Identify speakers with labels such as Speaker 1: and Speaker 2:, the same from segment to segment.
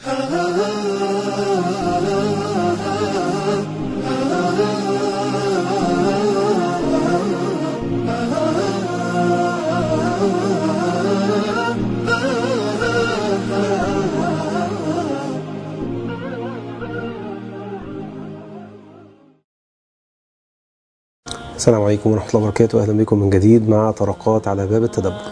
Speaker 1: السلام عليكم ورحمة الله وبركاته أهلا بكم من جديد مع طرقات على باب التدبر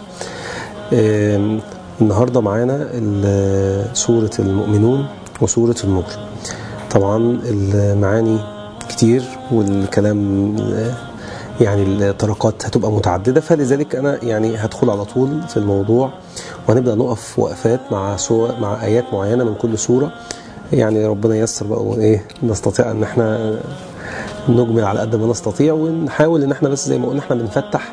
Speaker 1: آم، النهاردة معانا ال- سورة المؤمنون وسورة النور طبعا المعاني كتير والكلام آه، يعني الطرقات هتبقى متعددة فلذلك أنا يعني هدخل على طول في الموضوع وهنبدأ نقف وقفات مع سور مع آيات معينة من كل سورة يعني ربنا ييسر بقى وإيه نستطيع إن احنا نجمل على قد ما نستطيع ونحاول ان احنا بس زي ما قلنا احنا بنفتح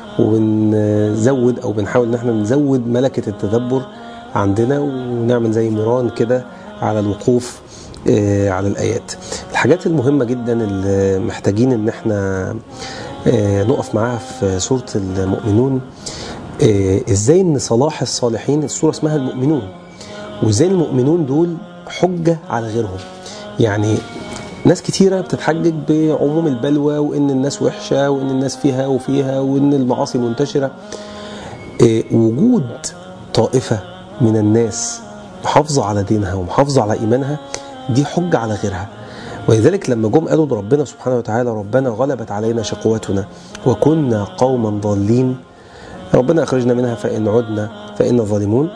Speaker 1: وبنزود او بنحاول ان احنا نزود ملكة التدبر عندنا ونعمل زي مران كده على الوقوف آه، على الآيات الحاجات المهمة جدا اللي محتاجين ان احنا آه، نقف معاها في سورة المؤمنون آه، ازاي ان صلاح الصالحين السورة اسمها المؤمنون وازاي المؤمنون دول حجة على غيرهم يعني ناس كتيرة بتتحجج بعموم البلوى وإن الناس وحشة وإن الناس فيها وفيها وإن المعاصي منتشرة إيه، وجود طائفة من الناس محافظة على دينها ومحافظة على إيمانها دي حجة على غيرها ولذلك لما جم قالوا لربنا سبحانه وتعالى ربنا غلبت علينا شقوتنا وكنا قوما ضالين ربنا أخرجنا منها فإن عدنا فإنا ظالمون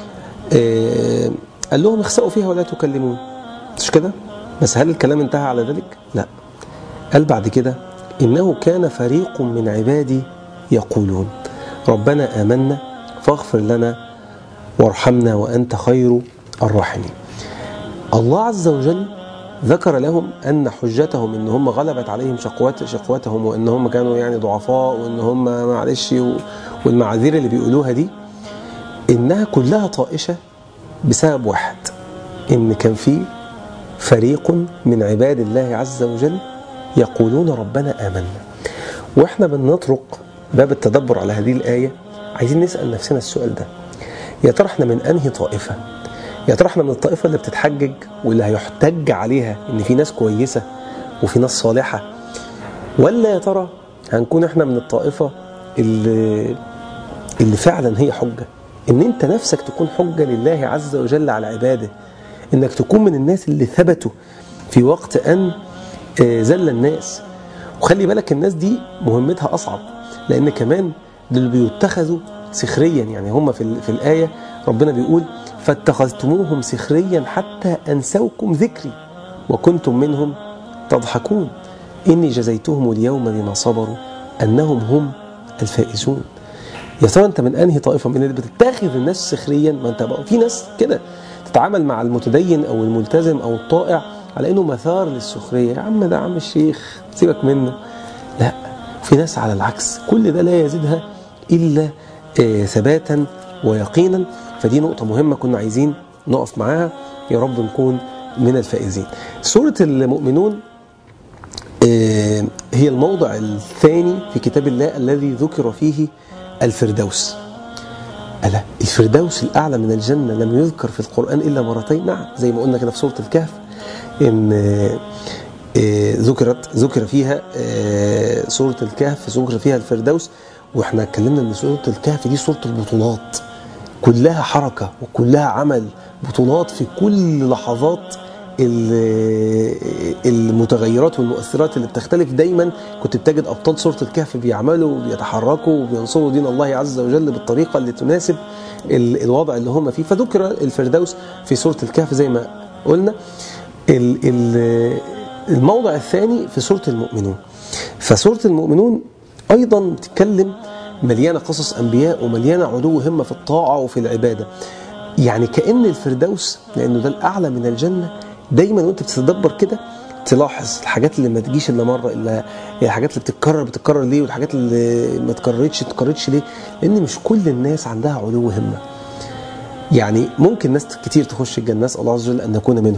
Speaker 1: إيه، قال لهم اخسأوا فيها ولا تكلمون مش كده بس هل الكلام انتهى على ذلك لا قال بعد كده إنه كان فريق من عبادي يقولون ربنا آمنا فاغفر لنا وارحمنا وأنت خير الراحمين الله عز وجل ذكر لهم أن حجتهم إن هم غلبت عليهم شقوات شقوتهم وإن هم كانوا يعني ضعفاء وإن هم معلش و- والمعاذير اللي بيقولوها دي إنها كلها طائشة بسبب واحد إن كان في فريق من عباد الله عز وجل يقولون ربنا آمنا وإحنا بنطرق باب التدبر على هذه الآية عايزين نسأل نفسنا السؤال ده يا ترى احنا من أنهي طائفة يا ترى احنا من الطائفة اللي بتتحجج واللي هيحتج عليها إن في ناس كويسة وفي ناس صالحة ولا يا ترى هنكون احنا من الطائفة اللي اللي فعلا هي حجة ان انت نفسك تكون حجة لله عز وجل على عباده انك تكون من الناس اللي ثبتوا في وقت ان آه، زل الناس وخلي بالك الناس دي مهمتها اصعب لان كمان دول بيتخذوا سخريا يعني هم في, ال- في الايه ربنا بيقول فاتخذتموهم سخريا حتى انسوكم ذكري وكنتم منهم تضحكون اني جزيتهم اليوم بما صبروا انهم هم الفائزون يا ترى انت من انهي طائفه من اللي بتتاخذ الناس سخريا ما انت بقى في ناس كده تتعامل مع المتدين او الملتزم او الطائع على انه مثار للسخريه يا عم ده عم الشيخ سيبك منه لا في ناس على العكس كل ده لا يزيدها الا آه، ثباتا ويقينا فدي نقطه مهمه كنا عايزين نقف معاها يا رب نكون من الفائزين سوره المؤمنون آه، هي الموضع الثاني في كتاب الله الذي ذكر فيه الفردوس ألا الفردوس الأعلى من الجنة لم يذكر في القرآن إلا مرتين نعم زي ما قلنا كده في سورة الكهف إن آه، آه، ذكرت ذكر فيها آه، سورة الكهف ذكر فيها الفردوس واحنا اتكلمنا ان سورة الكهف دي سورة البطولات كلها حركة وكلها عمل بطولات في كل لحظات ال- المتغيرات والمؤثرات اللي بتختلف دايما كنت بتجد ابطال سوره الكهف بيعملوا وبيتحركوا وبينصروا دين الله عز وجل بالطريقه اللي تناسب ال- الوضع اللي هم فيه فذكر الفردوس في سوره الكهف زي ما قلنا ال- ال- الموضع الثاني في سوره المؤمنون فسوره المؤمنون ايضا بتتكلم مليانه قصص انبياء ومليانه علو همه في الطاعه وفي العباده يعني كأن الفردوس لأنه ده الأعلى من الجنة دايما وأنت بتتدبر كده تلاحظ الحاجات اللي ما تجيش إلا مرة إلا الحاجات اللي بتتكرر بتتكرر ليه والحاجات اللي ما تكررتش تكررتش ليه لأن مش كل الناس عندها علو همة يعني ممكن ناس كتير تخش الجنة نسأل الله عز وجل أن نكون منهم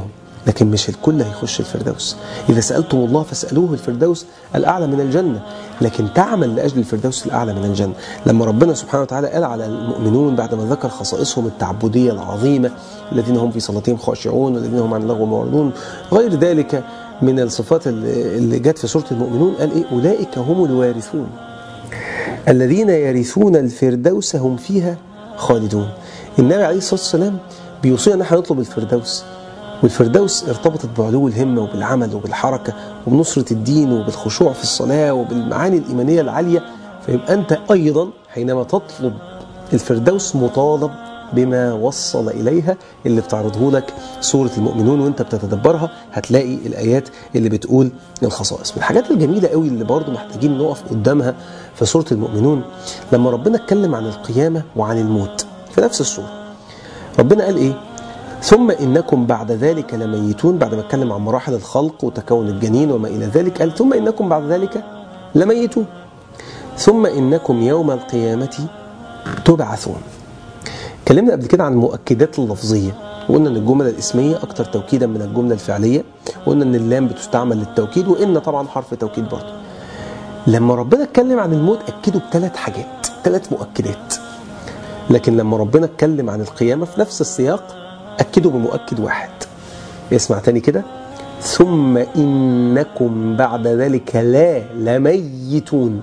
Speaker 1: لكن مش الكل هيخش الفردوس إذا سألتم الله فاسألوه الفردوس الأعلى من الجنة لكن تعمل لأجل الفردوس الأعلى من الجنة لما ربنا سبحانه وتعالى قال على المؤمنون بعد ما ذكر خصائصهم التعبدية العظيمة الذين هم في صلاتهم خاشعون والذين هم عن اللغو معرضون غير ذلك من الصفات اللي جت في سورة المؤمنون قال إيه أولئك هم الوارثون الذين يرثون الفردوس هم فيها خالدون النبي عليه الصلاة والسلام بيوصينا ان احنا نطلب الفردوس والفردوس ارتبطت بعلو الهمة وبالعمل وبالحركة وبنصرة الدين وبالخشوع في الصلاة وبالمعاني الإيمانية العالية فيبقى أنت أيضا حينما تطلب الفردوس مطالب بما وصل إليها اللي بتعرضه لك سورة المؤمنون وانت بتتدبرها هتلاقي الآيات اللي بتقول الخصائص من الحاجات الجميلة قوي اللي برضو محتاجين نقف قدامها في سورة المؤمنون لما ربنا اتكلم عن القيامة وعن الموت في نفس السورة ربنا قال ايه ثم إنكم بعد ذلك لميتون بعد ما اتكلم عن مراحل الخلق وتكون الجنين وما إلى ذلك قال ثم إنكم بعد ذلك لميتون ثم إنكم يوم القيامة تبعثون اتكلمنا قبل كده عن المؤكدات اللفظية وقلنا ان الجملة الاسمية اكتر توكيدا من الجملة الفعلية وقلنا ان اللام بتستعمل للتوكيد وان طبعا حرف توكيد برضه لما ربنا اتكلم عن الموت اكده بثلاث حاجات ثلاث مؤكدات لكن لما ربنا اتكلم عن القيامة في نفس السياق أكده بمؤكد واحد اسمع تاني كده ثم إنكم بعد ذلك لا لميتون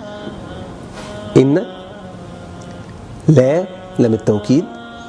Speaker 1: إن لا لم التوكيد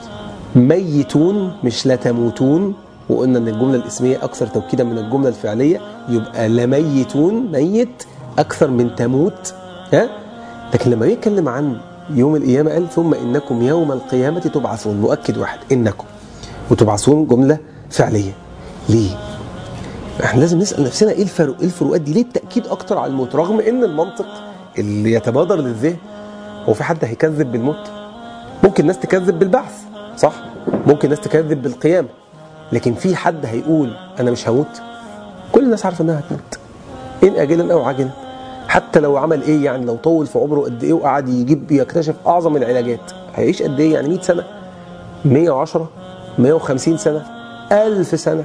Speaker 1: ميتون مش لا تموتون وقلنا ان الجمله الاسميه اكثر توكيدا من الجمله الفعليه يبقى لميتون ميت اكثر من تموت ها لكن لما يتكلم عن يوم القيامه قال ثم انكم يوم القيامه تبعثون مؤكد واحد انكم وتبعثون جمله فعليه ليه احنا لازم نسال نفسنا ايه الفرق ايه الفروقات دي ليه التاكيد اكتر على الموت رغم ان المنطق اللي يتبادر للذهن هو في حد هيكذب بالموت ممكن ناس تكذب بالبعث صح ممكن ناس تكذب بالقيامه لكن في حد هيقول انا مش هموت كل الناس عارفه انها هتموت ان اجلا او عاجلا حتى لو عمل ايه يعني لو طول في عمره قد ايه وقعد يجيب يكتشف اعظم العلاجات هيعيش قد ايه يعني 100 سنه 110 150 سنه 1000 سنه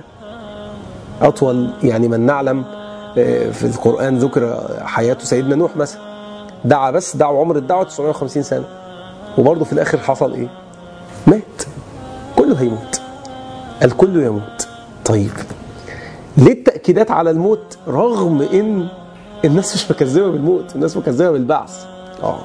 Speaker 1: اطول يعني من نعلم في القران ذكر حياه سيدنا نوح مثلا دعا بس دعوا عمر الدعوه 950 سنه وبرضه في الاخر حصل ايه مات كله هيموت الكل يموت طيب ليه التأكيدات على الموت رغم ان الناس مش مكذبة بالموت الناس مكذبة بالبعث اه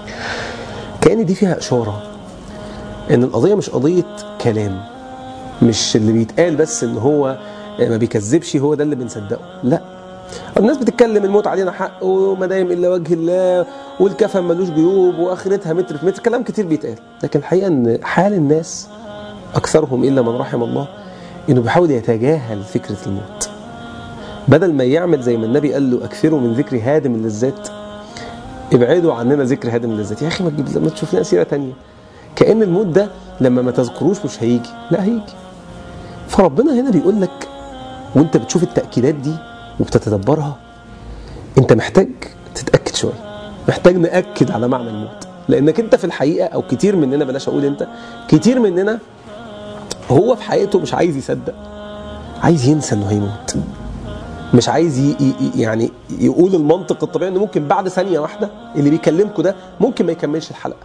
Speaker 1: كأن دي فيها إشارة ان القضية مش قضية كلام مش اللي بيتقال بس ان هو ما بيكذبش هو ده اللي بنصدقه لا الناس بتتكلم الموت علينا حق وما دايم الا وجه الله والكفن ملوش جيوب واخرتها متر في متر كلام كتير بيتقال لكن الحقيقه ان حال الناس اكثرهم الا من رحم الله انه بيحاول يتجاهل فكره الموت بدل ما يعمل زي ما النبي قال له اكثروا من ذكر هادم اللذات ابعدوا عننا ذكر هادم اللذات يا اخي ما تجيب ما تشوف لنا سيره ثانيه كان الموت ده لما ما تذكروش مش هيجي لا هيجي فربنا هنا بيقول لك وانت بتشوف التاكيدات دي وبتتدبرها انت محتاج تتاكد شويه محتاج ناكد على معنى الموت لانك انت في الحقيقه او كتير مننا بلاش اقول انت كتير مننا هو في حياته مش عايز يصدق عايز ينسى انه هيموت مش عايز ي... ي... يعني يقول المنطق الطبيعي انه ممكن بعد ثانيه واحده اللي بيكلمكم ده ممكن ما يكملش الحلقه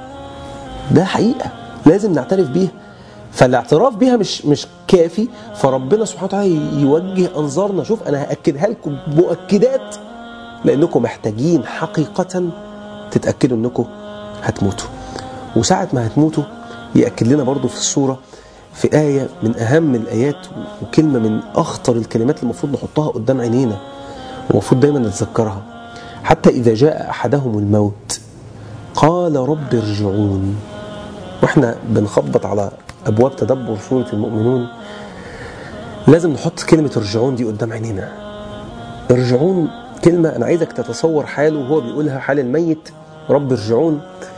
Speaker 1: ده حقيقه لازم نعترف بيها فالاعتراف بيها مش مش كافي فربنا سبحانه وتعالى يوجه انظارنا شوف انا هاكدها لكم مؤكدات لانكم محتاجين حقيقه تتاكدوا انكم هتموتوا وساعه ما هتموتوا ياكد لنا برضو في الصوره في آية من أهم الآيات وكلمة من أخطر الكلمات اللي المفروض نحطها قدام عينينا ومفروض دايما نتذكرها حتى إذا جاء أحدهم الموت قال رب ارجعون واحنا بنخبط على ابواب تدبر سوره المؤمنون لازم نحط كلمه ارجعون دي قدام عينينا ارجعون كلمه انا عايزك تتصور حاله وهو بيقولها حال الميت رب ارجعون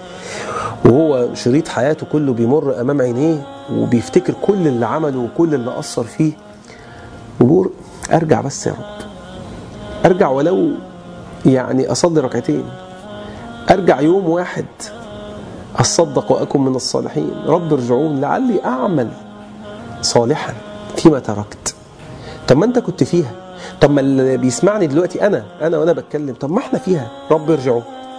Speaker 1: وهو شريط حياته كله بيمر امام عينيه وبيفتكر كل اللي عمله وكل اللي اثر فيه وبيقول ارجع بس يا رب ارجع ولو يعني اصلي ركعتين ارجع يوم واحد أصدق وأكن من الصالحين رب ارجعون لعلي أعمل صالحا فيما تركت طب ما انت كنت فيها طب ما اللي بيسمعني دلوقتي انا انا وانا بتكلم طب ما احنا فيها رب ارجعوا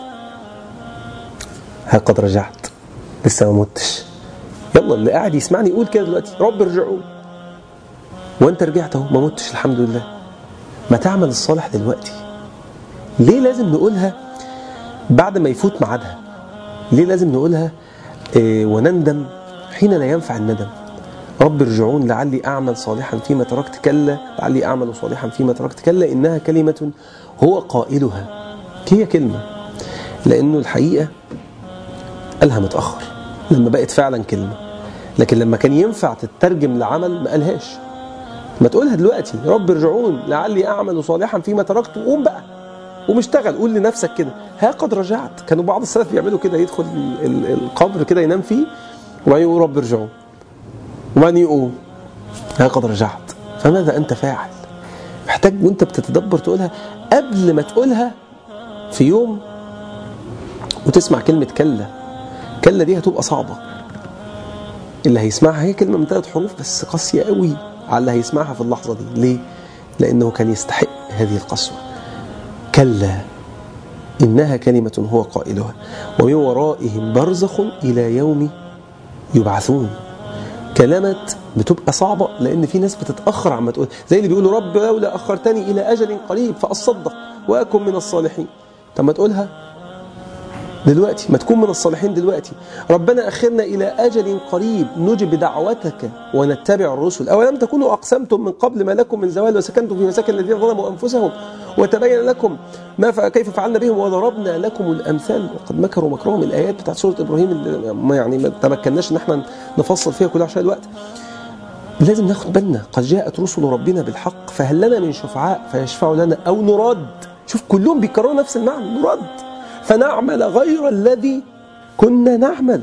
Speaker 1: ها قد رجعت لسه ما متش يلا اللي قاعد يسمعني يقول كده دلوقتي رب ارجعوا وانت رجعت اهو ما متش الحمد لله ما تعمل الصالح دلوقتي ليه لازم نقولها بعد ما يفوت ميعادها ليه لازم نقولها إيه ونندم حين لا ينفع الندم رب ارجعون لعلي أعمل صالحا فيما تركت كلا لعلي أعمل صالحا فيما تركت كلا إنها كلمة هو قائلها هي كلمة لأنه الحقيقة قالها متأخر لما بقت فعلا كلمة لكن لما كان ينفع تترجم لعمل ما قالهاش ما تقولها دلوقتي رب ارجعون لعلي أعمل صالحا فيما تركت قوم بقى قوم اشتغل قول لنفسك كده ها قد رجعت كانوا بعض السلف بيعملوا كده يدخل القبر كده ينام فيه وبعدين يقول رب ارجعون وبعدين يقوم ها قد رجعت فماذا أنت فاعل محتاج وانت بتتدبر تقولها قبل ما تقولها في يوم وتسمع كلمة كلا كلا دي هتبقى صعبة اللي هيسمعها هي كلمة من ثلاث حروف بس قاسية قوي على اللي هيسمعها في اللحظة دي ليه؟ لأنه كان يستحق هذه القسوة كلا إنها كلمة هو قائلها ومن ورائهم برزخ إلى يوم يبعثون كلمات بتبقى صعبة لأن في ناس بتتأخر عما تقول زي اللي بيقولوا رب لولا أخرتني إلى أجل قريب فأصدق وأكن من الصالحين طب ما تقولها دلوقتي ما تكون من الصالحين دلوقتي ربنا أخرنا إلى أجل قريب نجب دعوتك ونتبع الرسل أولم تكونوا أقسمتم من قبل ما لكم من زوال وسكنتم في مساكن الذين ظلموا أنفسهم وتبين لكم ما ف... كيف فعلنا بهم وضربنا لكم الأمثال وقد مكروا مكرهم الآيات بتاعت سورة إبراهيم اللي ما يعني ما تمكناش إن احنا نفصل فيها كلها عشان الوقت لازم ناخد بالنا قد جاءت رسل ربنا بالحق فهل لنا من شفعاء فيشفعوا لنا أو نرد شوف كلهم بيكرروا نفس المعنى نرد فنعمل غير الذي كنا نعمل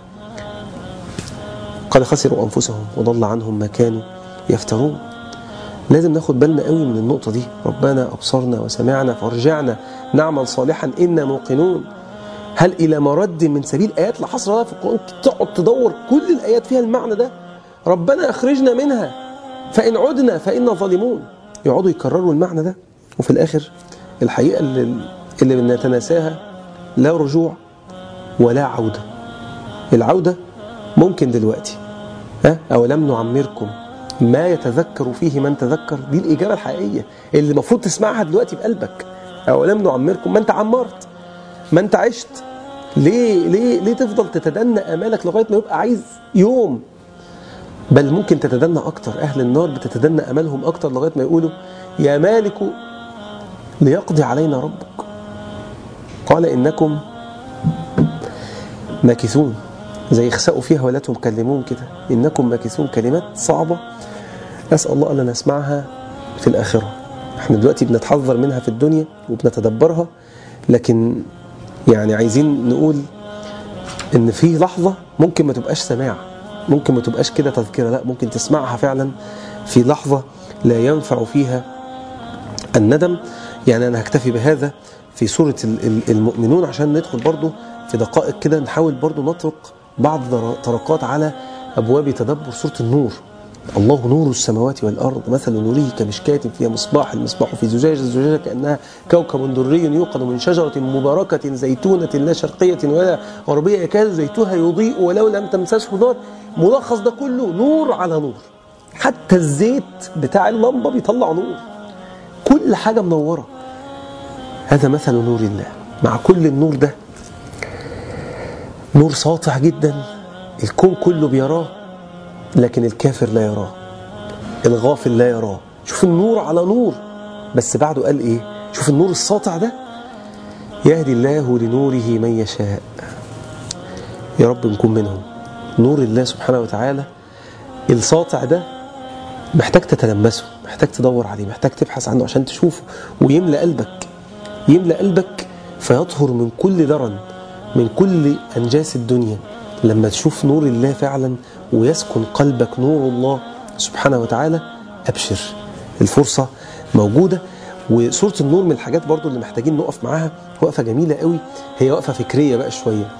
Speaker 1: قد خسروا أنفسهم وضل عنهم ما كانوا يفترون لازم ناخد بالنا قوي من النقطة دي ربنا أبصرنا وسمعنا فارجعنا نعمل صالحا إنا موقنون هل إلى مرد من سبيل آيات لا حصر لها في القرآن تقعد تدور كل الآيات فيها المعنى ده ربنا أخرجنا منها فإن عدنا فإنا ظالمون يقعدوا يكرروا المعنى ده وفي الآخر الحقيقة اللي, اللي بنتناساها لا رجوع ولا عودة العودة ممكن دلوقتي ها أولم نعمركم ما يتذكر فيه من تذكر دي الإجابة الحقيقية اللي المفروض تسمعها دلوقتي بقلبك أولم نعمركم ما أنت عمرت ما أنت عشت ليه ليه ليه تفضل تتدنى امالك لغايه ما يبقى عايز يوم بل ممكن تتدنى اكتر اهل النار بتتدنى امالهم اكتر لغايه ما يقولوا يا مالك ليقضي علينا ربك قال انكم ماكثون زي يخسأوا فيها ولا تكلمون كده انكم ماكثون كلمات صعبه اسال الله ان نسمعها في الاخره احنا دلوقتي بنتحذر منها في الدنيا وبنتدبرها لكن يعني عايزين نقول ان في لحظة ممكن ما تبقاش سماع ممكن ما تبقاش كده تذكرة لا ممكن تسمعها فعلا في لحظة لا ينفع فيها الندم يعني أنا هكتفي بهذا في سورة المؤمنون عشان ندخل برضو في دقائق كده نحاول برضو نطرق بعض طرقات على أبواب تدبر سورة النور الله نور السماوات والأرض مثل نوره كمشكاة فيها مصباح المصباح في زجاجة الزجاجة كأنها كوكب دري يوقد من شجرة مباركة زيتونة لا شرقية ولا غربية يكاد زيتها يضيء ولو لم تمسسه نار ملخص ده كله نور على نور حتى الزيت بتاع اللمبة بيطلع نور كل حاجة منورة هذا مثل نور الله مع كل النور ده نور ساطع جدا الكون كله بيراه لكن الكافر لا يراه الغافل لا يراه شوف النور على نور بس بعده قال ايه شوف النور الساطع ده يهدي الله لنوره من يشاء يا رب نكون منهم نور الله سبحانه وتعالى الساطع ده محتاج تتلمسه محتاج تدور عليه محتاج تبحث عنه عشان تشوفه ويملى قلبك يملى قلبك فيطهر من كل درن من كل أنجاس الدنيا لما تشوف نور الله فعلا ويسكن قلبك نور الله سبحانه وتعالى أبشر الفرصة موجودة وسورة النور من الحاجات برضو اللي محتاجين نقف معاها وقفة جميلة قوي هي وقفة فكرية بقى شوية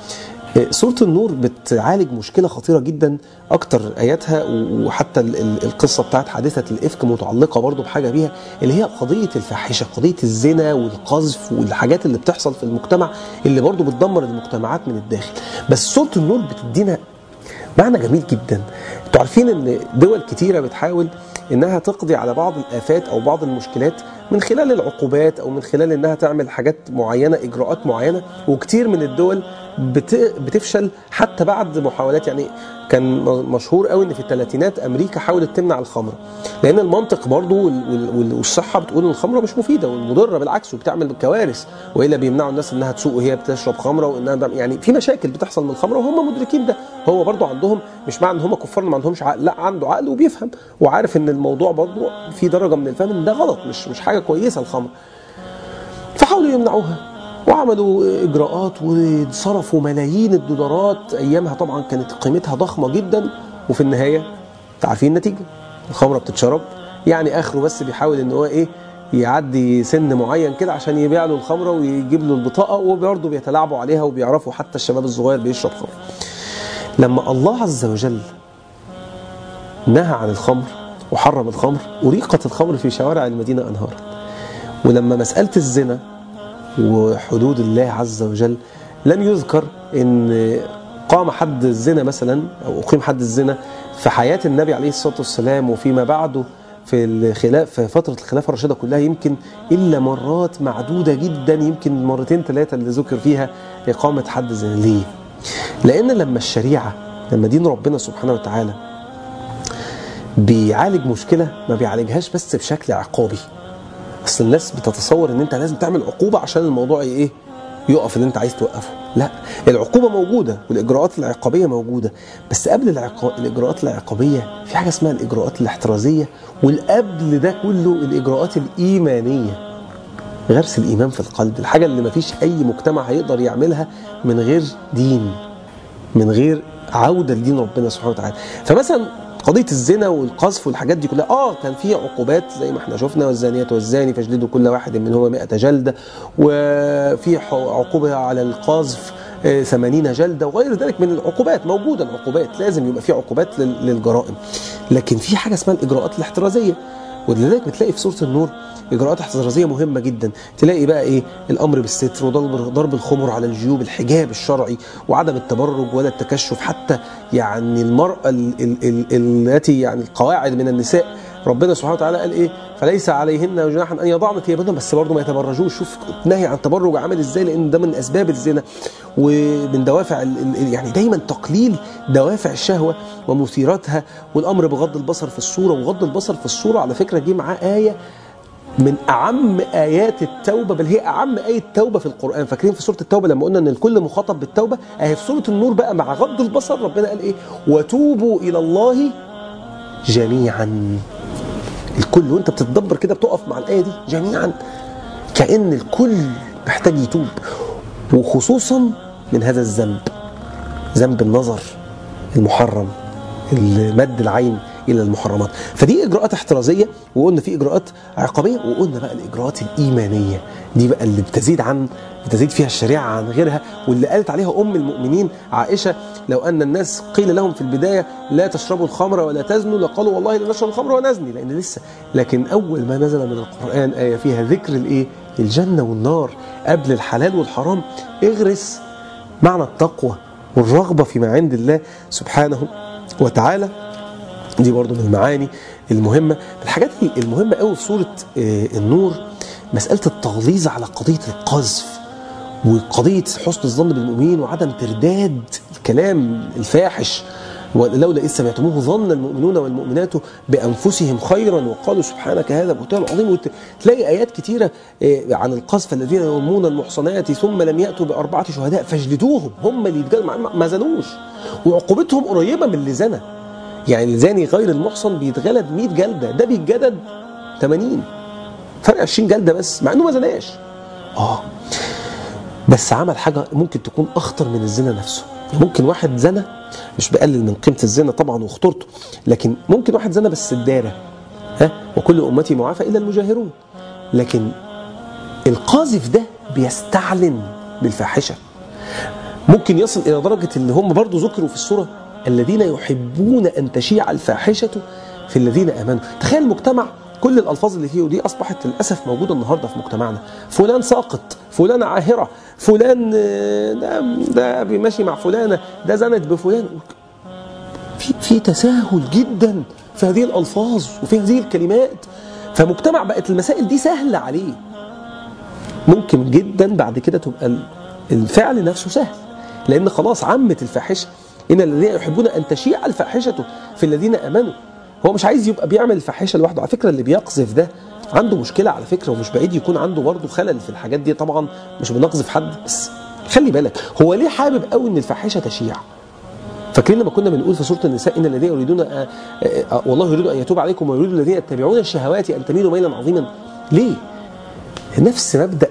Speaker 1: سورة النور بتعالج مشكلة خطيرة جدا أكتر آياتها وحتى القصة بتاعت حادثة الإفك متعلقة برضو بحاجة بيها اللي هي قضية الفاحشة قضية الزنا والقذف والحاجات اللي بتحصل في المجتمع اللي برضو بتدمر المجتمعات من الداخل بس سورة النور بتدينا معنى جميل جدا انتوا عارفين ان دول كتيرة بتحاول انها تقضي على بعض الافات او بعض المشكلات من خلال العقوبات او من خلال انها تعمل حاجات معينه اجراءات معينه وكتير من الدول بتفشل حتى بعد محاولات يعني كان مشهور قوي ان في الثلاثينات امريكا حاولت تمنع الخمره لان المنطق برضو والصحه بتقول ان الخمره مش مفيده ومضره بالعكس وبتعمل كوارث والا بيمنعوا الناس انها تسوق وهي بتشرب خمره وانها يعني في مشاكل بتحصل من الخمره وهم مدركين ده هو برضو عندهم مش معنى ان هم كفار ما عندهمش عقل لا عنده عقل وبيفهم وعارف ان الموضوع برضو في درجه من الفهم ان ده غلط مش مش حاجه كويسه الخمر فحاولوا يمنعوها وعملوا اجراءات وصرفوا ملايين الدولارات ايامها طبعا كانت قيمتها ضخمه جدا وفي النهايه عارفين النتيجه الخمره بتتشرب يعني اخره بس بيحاول ان هو ايه يعدي سن معين كده عشان يبيع له الخمره ويجيب له البطاقه وبرضه بيتلاعبوا عليها وبيعرفوا حتى الشباب الصغير بيشرب خمر لما الله عز وجل نهى عن الخمر وحرم الخمر أريقت الخمر في شوارع المدينة أنهارا ولما مسألة الزنا وحدود الله عز وجل لم يذكر ان قام حد الزنا مثلا او اقيم حد الزنا في حياه النبي عليه الصلاه والسلام وفيما بعده في الخلاف في فتره الخلافه الراشده كلها يمكن الا مرات معدوده جدا يمكن مرتين ثلاثه اللي ذكر فيها اقامه حد الزنا ليه؟ لان لما الشريعه لما دين ربنا سبحانه وتعالى بيعالج مشكله ما بيعالجهاش بس بشكل عقابي اصل الناس بتتصور ان انت لازم تعمل عقوبه عشان الموضوع ايه يقف اللي انت عايز توقفه لا العقوبه موجوده والاجراءات العقابيه موجوده بس قبل العقا... الاجراءات العقابيه في حاجه اسمها الاجراءات الاحترازيه والقبل ده كله الاجراءات الايمانيه غرس الايمان في القلب الحاجه اللي ما فيش اي مجتمع هيقدر يعملها من غير دين من غير عوده لدين ربنا سبحانه وتعالى فمثلا قضيه الزنا والقذف والحاجات دي كلها اه كان في عقوبات زي ما احنا شفنا والزانيات والزاني فاجلدوا كل واحد منهما 100 جلده وفي عقوبه على القذف ثمانين جلدة وغير ذلك من العقوبات موجودة العقوبات لازم يبقى في عقوبات للجرائم لكن في حاجة اسمها الإجراءات الاحترازية ولذلك بتلاقي في سورة النور إجراءات احترازية مهمة جدا تلاقي بقى إيه الأمر بالستر وضرب ضرب الخمر على الجيوب الحجاب الشرعي وعدم التبرج ولا التكشف حتى يعني المرأة التي يعني القواعد من النساء ربنا سبحانه وتعالى قال ايه فليس عليهن جناح ان يضعن ثيابهن بس برضه ما يتبرجوش شوف نهي عن التبرج عامل ازاي لان ده من اسباب الزنا ومن دوافع يعني دايما تقليل دوافع الشهوه ومثيراتها والامر بغض البصر في الصوره وغض البصر في الصوره على فكره جه معاه ايه من اعم ايات التوبه بل هي اعم ايه توبه في القران فاكرين في سوره التوبه لما قلنا ان الكل مخاطب بالتوبه اهي في سوره النور بقى مع غض البصر ربنا قال ايه وتوبوا الى الله جميعا الكل وانت بتتدبر كده بتقف مع الايه دي جميعا كان الكل محتاج يتوب وخصوصا من هذا الذنب ذنب النظر المحرم مد العين الى المحرمات فدي اجراءات احترازيه وقلنا في اجراءات عقابيه وقلنا بقى الاجراءات الايمانيه دي بقى اللي بتزيد عن بتزيد فيها الشريعه عن غيرها واللي قالت عليها ام المؤمنين عائشه لو ان الناس قيل لهم في البدايه لا تشربوا الخمر ولا تزنوا لقالوا والله لا نشرب الخمر ونزني لان لسه لكن اول ما نزل من القران ايه فيها ذكر الايه الجنه والنار قبل الحلال والحرام اغرس معنى التقوى والرغبه فيما عند الله سبحانه وتعالى دي برضو من المعاني المهمة الحاجات المهمة قوي في سورة النور مسألة التغليظ على قضية القذف وقضية حسن الظن بالمؤمنين وعدم ترداد الكلام الفاحش ولولا إذ سمعتموه ظن المؤمنون والمؤمنات بأنفسهم خيرا وقالوا سبحانك هذا بهتان عظيم تلاقي آيات كتيرة عن القذف الذين يرمون المحصنات ثم لم يأتوا بأربعة شهداء فاجلدوهم هم اللي يتجلوا ما زنوش وعقوبتهم قريبة من اللي زنى يعني الزاني غير المحصن بيتجلد 100 جلده ده بيتجلد 80 فرق 20 جلده بس مع انه ما زناش اه بس عمل حاجه ممكن تكون اخطر من الزنا نفسه ممكن واحد زنى مش بقلل من قيمه الزنا طبعا وخطورته لكن ممكن واحد زنى بس الداره ها وكل امتي معافى الا المجاهرون لكن القاذف ده بيستعلن بالفاحشه ممكن يصل الى درجه اللي هم برضو ذكروا في السوره الذين يحبون ان تشيع الفاحشه في الذين امنوا تخيل مجتمع كل الالفاظ اللي فيه ودي اصبحت للاسف موجوده النهارده في مجتمعنا فلان ساقط فلان عاهره فلان آه، ده ده ماشي مع فلانه ده زنت بفلان في في تساهل جدا في هذه الالفاظ وفي هذه الكلمات فمجتمع بقت المسائل دي سهله عليه ممكن جدا بعد كده تبقى الفعل نفسه سهل لان خلاص عمت الفاحشه ان الذين يحبون ان تشيع الفاحشه في الذين امنوا هو مش عايز يبقى بيعمل الفاحشه لوحده على فكره اللي بيقذف ده عنده مشكله على فكره ومش بعيد يكون عنده برضه خلل في الحاجات دي طبعا مش بنقذف حد بس خلي بالك هو ليه حابب قوي ان الفاحشه تشيع فاكرين لما كنا بنقول في سوره النساء ان الذين يريدون آه آه والله يريد ان يتوب عليكم ويريد الذين يتبعون الشهوات ان تميلوا ميلا عظيما ليه؟ نفس مبدا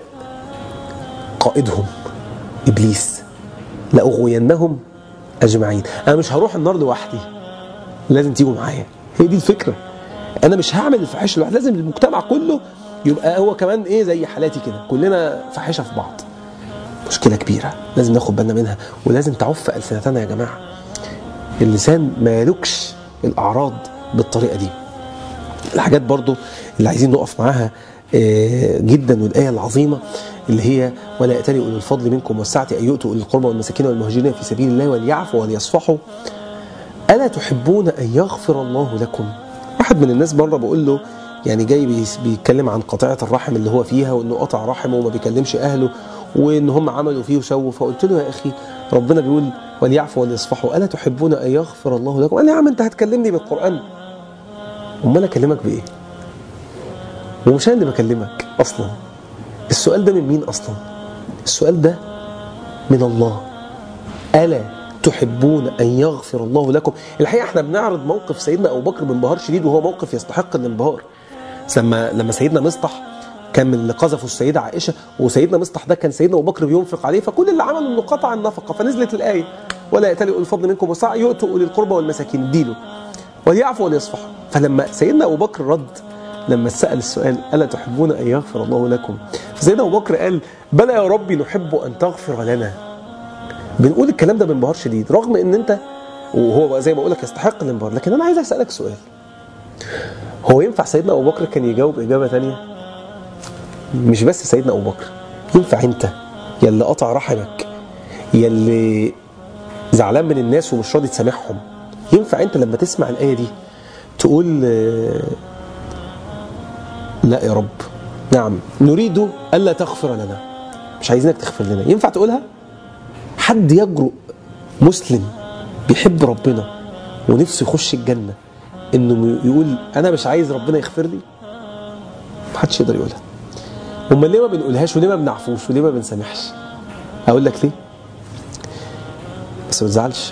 Speaker 1: قائدهم ابليس لاغوينهم اجمعين انا مش هروح النار لوحدي لازم تيجوا معايا هي دي الفكره انا مش هعمل الفاحشه لوحدي لازم المجتمع كله يبقى هو كمان ايه زي حالاتي كده كلنا فاحشه في بعض مشكله كبيره لازم ناخد بالنا منها ولازم تعف السنتنا يا جماعه اللسان ما يلوكش الاعراض بالطريقه دي الحاجات برضو اللي عايزين نقف معاها جدا والايه العظيمه اللي هي ولا يأتلي اولي الفضل منكم والسعه ان يؤتوا اولي القربى والمساكين والمهاجرين في سبيل الله وليعفوا وليصفحوا الا تحبون ان يغفر الله لكم واحد من الناس مره بقول له يعني جاي بيتكلم عن قطيعه الرحم اللي هو فيها وانه قطع رحمه وما بيكلمش اهله وان هم عملوا فيه وسووا فقلت له يا اخي ربنا بيقول وليعفوا وليصفحوا الا تحبون ان يغفر الله لكم قال لي يا عم انت هتكلمني بالقران امال اكلمك بايه ومش انا اللي بكلمك اصلا السؤال ده من مين اصلا السؤال ده من الله الا تحبون ان يغفر الله لكم الحقيقه احنا بنعرض موقف سيدنا ابو بكر بانبهار شديد وهو موقف يستحق الانبهار لما لما سيدنا مصطح كان من اللي قذفوا السيده عائشه وسيدنا مصطح ده كان سيدنا ابو بكر بينفق عليه فكل اللي عمله انه قطع النفقه فنزلت الايه ولا يأتلي اولي الفضل منكم وسعه يؤتوا اولي القربى والمساكين اديله وليعفوا وليصفحوا فلما سيدنا ابو بكر رد لما سأل السؤال ألا تحبون أن يغفر الله لكم فسيدنا أبو بكر قال بلى يا ربي نحب أن تغفر لنا بنقول الكلام ده بانبهار شديد رغم ان انت وهو زي ما بقول لك يستحق الانبهار لكن انا عايز اسالك سؤال هو ينفع سيدنا ابو بكر كان يجاوب اجابه ثانيه مش بس سيدنا ابو بكر ينفع انت يا اللي قطع رحمك يا اللي زعلان من الناس ومش راضي تسامحهم ينفع انت لما تسمع الايه دي تقول لا يا رب نعم نريد الا تغفر لنا مش عايزينك تغفر لنا ينفع تقولها حد يجرؤ مسلم بيحب ربنا ونفسه يخش الجنه انه يقول انا مش عايز ربنا يغفر لي محدش يقدر يقولها امال ليه ما بنقولهاش وليه ما بنعفوش وليه ما بنسامحش اقول لك ليه بس ما تزعلش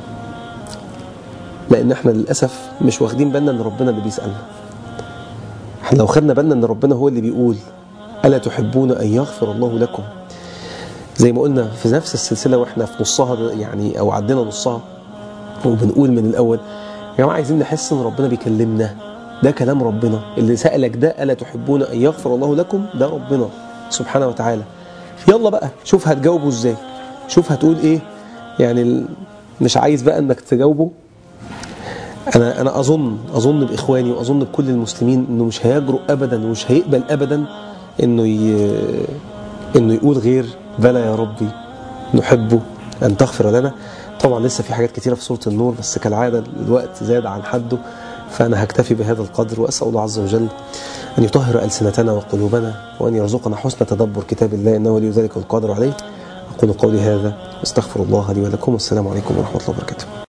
Speaker 1: لان احنا للاسف مش واخدين بالنا ان ربنا اللي بيسالنا احنا لو خدنا بالنا ان ربنا هو اللي بيقول الا تحبون ان يغفر الله لكم زي ما قلنا في نفس السلسله واحنا في نصها يعني او عدينا نصها وبنقول من الاول يا جماعه عايزين نحس ان ربنا بيكلمنا ده كلام ربنا اللي سالك ده الا تحبون ان يغفر الله لكم ده ربنا سبحانه وتعالى يلا بقى شوف هتجاوبه ازاي شوف هتقول ايه يعني مش عايز بقى انك تجاوبه انا انا اظن اظن باخواني واظن بكل المسلمين انه مش هيجرؤ ابدا ومش هيقبل ابدا انه ي... انه يقول غير بلى يا ربي نحب ان تغفر لنا طبعا لسه في حاجات كتيره في سوره النور بس كالعاده الوقت زاد عن حده فانا هكتفي بهذا القدر واسال الله عز وجل ان يطهر السنتنا وقلوبنا وان يرزقنا حسن تدبر كتاب الله انه ولي ذلك القادر عليه اقول قولي هذا واستغفر الله لي ولكم والسلام عليكم ورحمه الله وبركاته